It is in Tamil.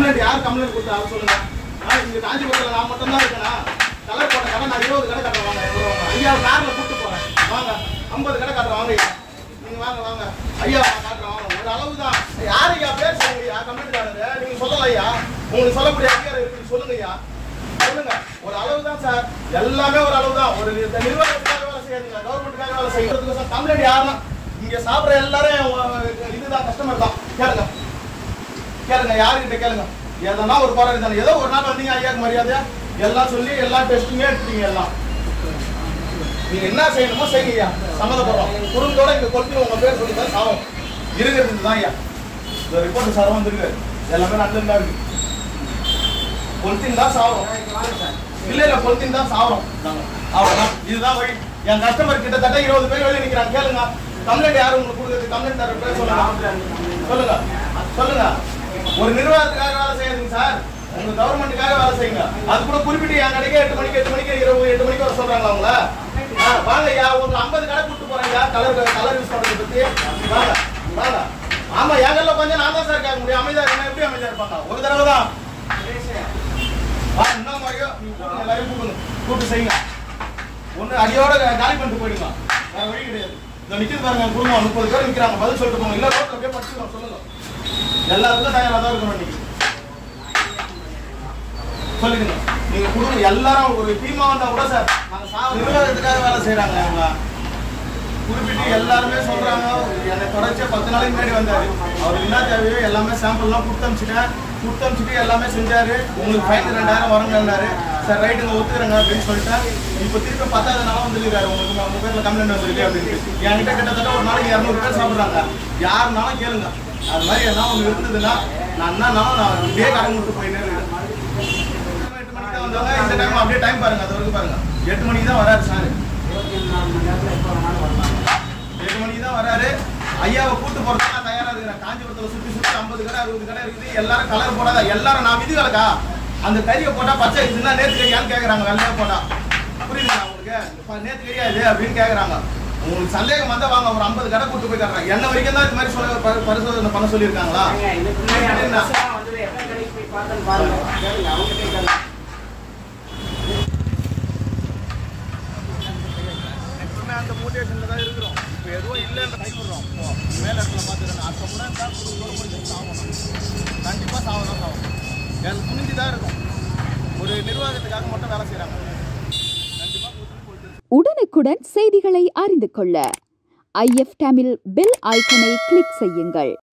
கம்ப்ளைண்ட் யார் கம்ப்ளைண்ட் கொடுத்தா அதை சொல்லுங்க ஆ, இங்க காஞ்சிபுரத்துல நான் மட்டும் தான் இருக்கேனா கலர் போட்ட கடை நான் இருபது கடை கட்டுறேன் வாங்க எவ்வளவு வாங்க ஐயா கார்ல கூட்டு போறேன் வாங்க ஐம்பது கடை கட்டுறேன் வாங்க ஐயா நீங்க வாங்க வாங்க ஐயா நான் காட்டுறேன் வாங்க ஒரு அளவு தான் யார் ஐயா பேர் சொல்லுங்க ஐயா கம்ப்ளைண்ட் காரரு நீங்க சொல்லல ஐயா உங்களுக்கு சொல்லக்கூடிய அதிகாரம் இருக்கு சொல்லுங்க ஐயா சொல்லுங்க ஒரு அளவு தான் சார் எல்லாமே ஒரு அளவு தான் ஒரு இந்த நிர்வாகத்துக்காக வேலை செய்யாதீங்க கவர்மெண்ட்டுக்காக வேலை செய்யறதுக்கு கம்ப்ளைண்ட் யாருன்னா இங்க சாப்பிடுற எல்லாரும் உ- இதுதான் கஸ்டமர் தான் கேளுங்க கேளுங்க யாருக்கிட்ட கேளுங்க எதனா ஒரு குறை இருந்தாலும் ஏதோ ஒரு நாள் வந்தீங்க ஐயாக்கு மரியாதையா எல்லாம் சொல்லி எல்லா டெஸ்ட்டுமே எடுத்தீங்க எல்லாம் நீங்க என்ன செய்யணுமோ செய்யுங்க ஐயா சம்மந்தப்படுறோம் குடும்பத்தோட இங்க கொளுத்தி உங்க பேர் சொல்லி தான் சாவும் இருக்கிறது தான் ஐயா இந்த ரிப்போர்ட் சார் வந்துருக்கு எல்லாமே நல்லது தான் இருக்கு கொளுத்தின் தான் சாவரம் இல்ல இல்ல கொளுத்தின் தான் சாவரம் அவ்வளவுதான் இதுதான் வழி என் கஸ்டமர் கிட்டத்தட்ட இருபது பேர் வெளியே நிக்கிறாங்க கேளுங்க கம்ப்ளைண்ட் யாரும் உங்களுக்கு கொடுக்குறது கம்ப்ளைண்ட் தர பேர் சொல்லுங்க சொல்லுங்க சொல்லுங்க ஒரு நிர்வாகத்துக்காக வேலை செய்யாதீங்க சார் உங்க கவர்மெண்ட்டுக்காக வேலை செய்யுங்க அது கூட குறிப்பிட்டு என் கடைக்கு எட்டு மணிக்கு எட்டு மணிக்கு இரவு எட்டு மணிக்கு வர சொல்றாங்களா உங்கள ஆ, வாங்க ஐயா ஒரு ஐம்பது கடை கூட்டு போறேன் ஐயா கலர் கலர் யூஸ் பண்றதை பத்தி வாங்க வாங்க ஆமா எங்கெல்லாம் கொஞ்சம் நான் தான் சார் கேட்க முடியும் அமைதியா இருந்தா எப்படி அமைதியா இருப்பாங்க ஒரு தடவை தான் வா, இன்னும் மாதிரியோ நீங்க கூப்பிடுங்க, எல்லாரையும் கூப்பிடுங்க. கூப்பிட்டு செய்யுங்க. ஒண்ணு அடியோட காலி பண்ணிட்டு போயிடுங்க. வேற வழி கிடையாது. இதோ நிக்குது பாருங்க, குடும்பம் முப்பது பேர் நிக்கிறாங்க. பதில் சொல்லிட்டு போங்க. இல்ல, ரோட்ல அப்படியே படுத்துக்கிறோம், சொல்லுங்க. எல்லாருக்கும் தயாரா தான் இருக்கணும் இன்னைக்கு. சொல்லுங்க நீங்க குடும்பம் எல்லாரும் ஒரு டீமா வந்தா கூட சார் நாங்க சா- நிர்வாகத்துக்காக வேலை செய்யறாங்க அவங்க குறிப்பிட்டு எல்லாருமே சொல்றாங்க என்னை தொடர்ச்சியா பத்து நாளைக்கு முன்னாடி வந்தாரு அவருக்கு என்ன தேவையோ எல்லாமே சாம்பிள்லாம் கொடுத்து அனுப்பிச்சிட்டேன் கொடுத்து அனுப்பிச்சிட்டு எல்லாமே செஞ்சாரு உங்களுக்கு ஃபைன் ரெண்டாயிரம் வரங்கன்னாரு சார் ரைட்டுங்க ஒத்துக்கிறேங்க அப்படின்னு சொல்லிட்டேன் இப்போ திருப்பி பத்தாவது நாளாக வந்துருக்காரு உங்களுக்கு உங்க பேர்ல கம்ப்ளைண்ட் வந்திருக்கு அப்படின்னு என்கிட்ட கிட்டத்தட்ட ஒரு நாளைக்கு இரநூறு பேர் சாப்பிட்றாங்க யாருனாலும் கேளுங்க அது மாதிரி எதனா ஒன்று இருந்ததுன்னா நான் என்னன்னாலும் நான் இதே கடை விட்டு போயிட்டே இருக்கேன் எட்டு மணிக்கு தான் வந்தாங்க இந்த டைம் அப்படியே டைம் பாருங்க அது வரைக்கும் பாருங்க எட்டு மணிக்கு தான் வராரு சார் எட்டு மணிக்கு தான் வராரு ஐயாவை கூட்டு போறதுக்கு நான் தயாரா இருக்கிறேன் காஞ்சிபுரத்துல சுத்தி சுத்தி ஐம்பது கடை அறுபது கடை இருக்குது எல்லாரும் கலர் போடாத எல்லாரும் நான் விதி கலக்கா அந்த கறியை போட்டா பச்சை இதுன்னா நேத்து கறியான்னு கேக்குறாங்க வெள்ளையா போட்டா புரியுதுங்களா உங்களுக்கு இப்ப நேத்து கறியா இது அப்படின்னு கேக்குறாங்க உங்களுக்கு சந்தேகம் வந்தா வாங்க ஒரு ஐம்பது கடை கூட்டு போய் காட்டுறேன் என்ன வரைக்கும் தான் இது மாதிரி சொல்ல பரி- பரிசோதனை பண்ண சொல்லியிருக்காங்களா என்ன? எப்பவுமே அந்த மோட்டிவேஷன்ல தான் இருக்கிறோம் இப்போ எதுவும் இல்லைன்ற கைவிடுறோம் இப்போ மேல இடத்துல பார்த்துருக்கேன் அடுத்த முறை தான் கவர்மெண்ட் சாகணும் கண்டிப்பாக சாகணும் சாகும் எனக்கு துணிஞ்சு தான் இருக்கும் ஒரு நிர்வாகத்துக்காக மட்டும் வேலை செய்கிறாங்க கண்டிப்பாக போயிட்டு உடனுக்குடன் செய்திகளை அறிந்து கொள்ள ஐஎஃப் தமிழ் பெல் ஐக்கனை கிளிக் செய்யுங்கள்